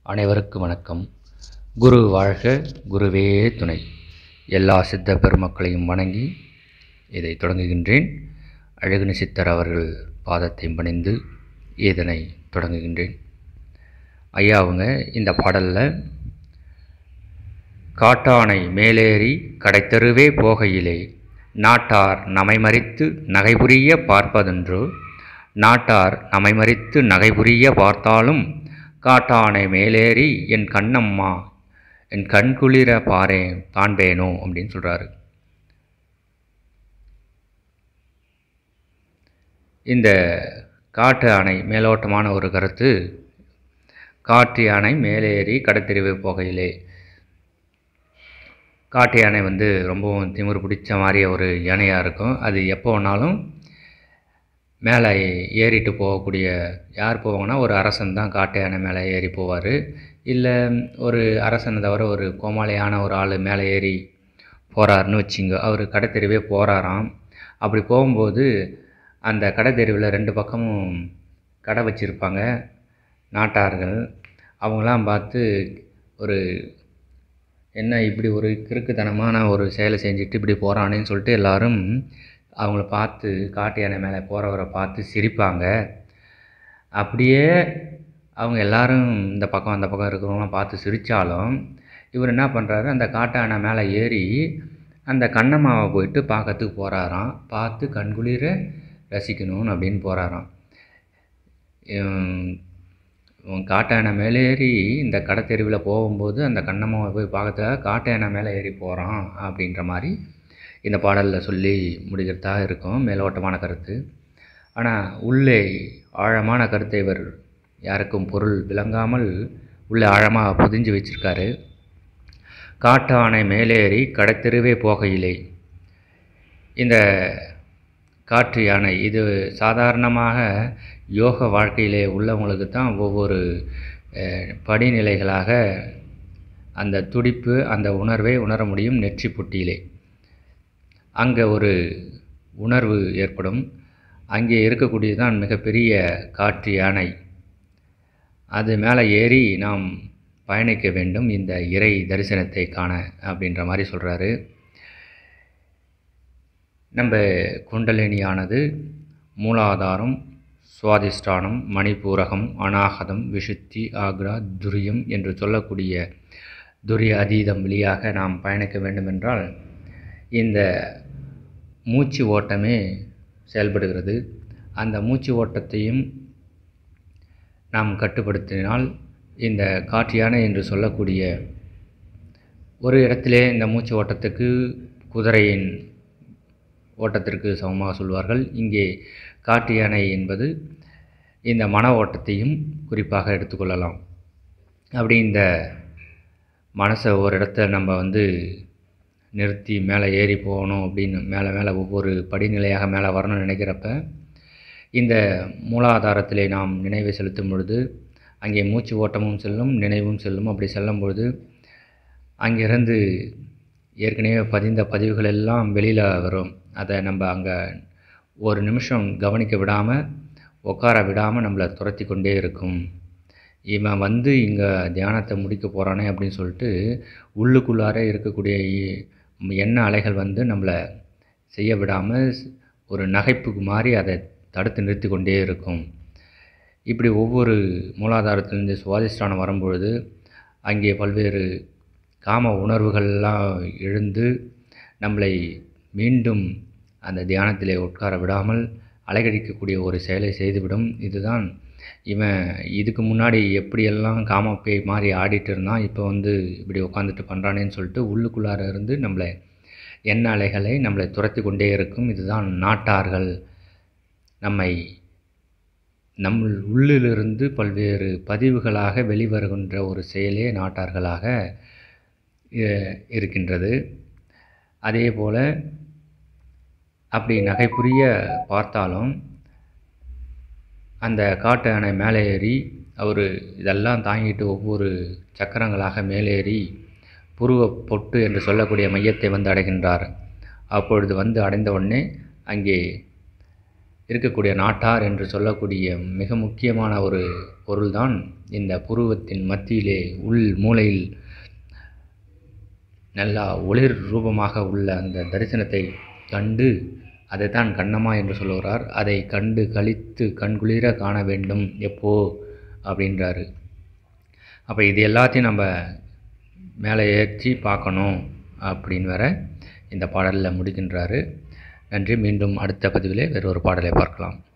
அனைவருக்கும் வணக்கம் குரு வாழ்க குருவே துணை எல்லா சித்த பெருமக்களையும் வணங்கி இதை தொடங்குகின்றேன் அழகுனி சித்தர் அவர்கள் பாதத்தை பணிந்து இதனை தொடங்குகின்றேன் ஐயா அவங்க இந்த பாடலில் காட்டானை மேலேறி கடைத்தெருவே போகையிலே நாட்டார் நமைமறித்து நகைபுரிய பார்ப்பதென்றோ நாட்டார் நமைமறித்து நகைபுரிய பார்த்தாலும் காட்டானை மேலேறி என் கண்ணம்மா என் கண்குளிர பாரேன் காண்பேனோ அப்படின்னு சொல்கிறாரு இந்த காட்டு அணை மேலோட்டமான ஒரு கருத்து காட்டு யானை மேலேறி கடத்தெருவு போகையிலே காட்டு யானை வந்து ரொம்பவும் திமிரு பிடிச்ச மாதிரி ஒரு யானையாக இருக்கும் அது எப்போ வேணாலும் மேலே ஏறிட்டு போகக்கூடிய யார் போவாங்கன்னா ஒரு அரசன் தான் காட்டு யானை மேலே ஏறி போவார் இல்லை ஒரு அரசனை தவிர ஒரு கோமாளியான ஒரு ஆள் மேலே ஏறி போகிறாருன்னு வச்சுங்க அவர் கடைத்தெருவே போகிறாராம் அப்படி போகும்போது அந்த கடைத்தெருவில் ரெண்டு பக்கமும் கடை வச்சுருப்பாங்க நாட்டார்கள் அவங்களாம் பார்த்து ஒரு என்ன இப்படி ஒரு கிறுக்குத்தனமான ஒரு செயலை செஞ்சுட்டு இப்படி போகிறானேன்னு சொல்லிட்டு எல்லாரும் அவங்கள பார்த்து காட்டு யானை மேலே போகிறவரை பார்த்து சிரிப்பாங்க அப்படியே அவங்க எல்லாரும் இந்த பக்கம் அந்த பக்கம் இருக்கிறவங்களாம் பார்த்து சிரித்தாலும் இவர் என்ன பண்ணுறாரு அந்த காட்டு யானை மேலே ஏறி அந்த கண்ணம்மாவை போயிட்டு பார்க்கறதுக்கு போகிறாராம் பார்த்து கண்குளிர ரசிக்கணும்னு அப்படின்னு போகிறாராம் காட்டானை மேலே ஏறி இந்த கடத்தெருவில் போகும்போது அந்த கண்ணம்மாவை போய் பார்க்கறதுக்காக காட்டானை மேலே ஏறி போகிறான் அப்படின்ற மாதிரி இந்த பாடலில் சொல்லி முடிக்கிறதா இருக்கும் மேலோட்டமான கருத்து ஆனால் உள்ளே ஆழமான கருத்தை இவர் யாருக்கும் பொருள் விளங்காமல் உள்ளே ஆழமாக புதிஞ்சு வச்சிருக்காரு காட்டானை மேலேறி கடத்தெருவே போகையிலே இந்த காற்று யானை இது சாதாரணமாக யோக வாழ்க்கையிலே உள்ளவங்களுக்கு தான் ஒவ்வொரு படிநிலைகளாக அந்த துடிப்பு அந்த உணர்வை உணர முடியும் நெற்றி புட்டியிலே அங்கே ஒரு உணர்வு ஏற்படும் அங்கே இருக்கக்கூடியதுதான் மிகப்பெரிய காற்று யானை அது மேலே ஏறி நாம் பயணிக்க வேண்டும் இந்த இறை தரிசனத்தை காண அப்படின்ற மாதிரி சொல்கிறாரு நம்ம குண்டலினியானது மூலாதாரம் சுவாதிஷ்டானம் மணிப்பூரகம் அநாகதம் விஷுத்தி ஆக்ரா துரியம் என்று சொல்லக்கூடிய துரிய அதீதம் வழியாக நாம் பயணிக்க வேண்டுமென்றால் இந்த மூச்சு ஓட்டமே செயல்படுகிறது அந்த மூச்சு ஓட்டத்தையும் நாம் கட்டுப்படுத்தினால் இந்த காற்று யானை என்று சொல்லக்கூடிய ஒரு இடத்திலே இந்த மூச்சு ஓட்டத்துக்கு குதிரையின் ஓட்டத்திற்கு சமமாக சொல்வார்கள் இங்கே காட்டு யானை என்பது இந்த மன ஓட்டத்தையும் குறிப்பாக எடுத்துக்கொள்ளலாம் அப்படி இந்த மனசை ஒரு இடத்த நம்ம வந்து நிறுத்தி மேலே ஏறி போகணும் அப்படின்னு மேலே மேலே ஒவ்வொரு படிநிலையாக மேலே வரணும்னு நினைக்கிறப்ப இந்த மூலாதாரத்திலே நாம் நினைவை செலுத்தும் பொழுது அங்கே மூச்சு ஓட்டமும் செல்லும் நினைவும் செல்லும் அப்படி செல்லும் பொழுது அங்கிருந்து ஏற்கனவே பதிந்த பதிவுகள் எல்லாம் வெளியில் வரும் அதை நம்ம அங்கே ஒரு நிமிஷம் கவனிக்க விடாமல் உட்கார விடாமல் நம்மளை துரத்தி கொண்டே இருக்கும் இவன் வந்து இங்கே தியானத்தை முடிக்க போகிறானே அப்படின்னு சொல்லிட்டு உள்ளுக்குள்ளார இருக்கக்கூடிய எண்ண அலைகள் வந்து நம்மளை செய்ய விடாமல் ஒரு நகைப்புக்கு மாதிரி அதை தடுத்து நிறுத்தி கொண்டே இருக்கும் இப்படி ஒவ்வொரு மூலாதாரத்திலிருந்து சுவாதிஷ்டானம் வரும்பொழுது அங்கே பல்வேறு காம உணர்வுகள்லாம் எழுந்து நம்மளை மீண்டும் அந்த தியானத்திலே உட்கார விடாமல் அலைகழிக்கக்கூடிய ஒரு செயலை செய்துவிடும் இதுதான் இவன் இதுக்கு முன்னாடி எப்படியெல்லாம் காமப்பேய் மாதிரி ஆடிட்டு இருந்தான் இப்போ வந்து இப்படி உட்காந்துட்டு பண்ணுறானேன்னு சொல்லிட்டு உள்ளுக்குள்ளார இருந்து நம்மளை எண்ண அலைகளை நம்மளை துரத்தி கொண்டே இருக்கும் இதுதான் நாட்டார்கள் நம்மை நம் உள்ளிலிருந்து பல்வேறு பதிவுகளாக வெளிவருகின்ற ஒரு செயலே நாட்டார்களாக இருக்கின்றது அதே போல் அப்படி நகைப்புரிய பார்த்தாலும் அந்த காட்டு அணை மேலே ஏறி அவர் இதெல்லாம் தாங்கிட்டு ஒவ்வொரு சக்கரங்களாக மேலேறி புருவ பொட்டு என்று சொல்லக்கூடிய மையத்தை வந்து அடைகின்றார் அப்பொழுது வந்து அடைந்த உடனே அங்கே இருக்கக்கூடிய நாட்டார் என்று சொல்லக்கூடிய மிக முக்கியமான ஒரு பொருள்தான் இந்த புருவத்தின் மத்தியிலே உள் மூலையில் நல்லா ஒளிர் ரூபமாக உள்ள அந்த தரிசனத்தை கண்டு அதைத்தான் கண்ணம்மா என்று சொல்லுகிறார் அதை கண்டு கழித்து கண்குளிர காண வேண்டும் எப்போ அப்படின்றாரு அப்போ இது எல்லாத்தையும் நம்ம மேலே ஏற்றி பார்க்கணும் அப்படின்னு வர இந்த பாடலில் முடிக்கின்றாரு நன்றி மீண்டும் அடுத்த பதிவிலே வேறு ஒரு பாடலை பார்க்கலாம்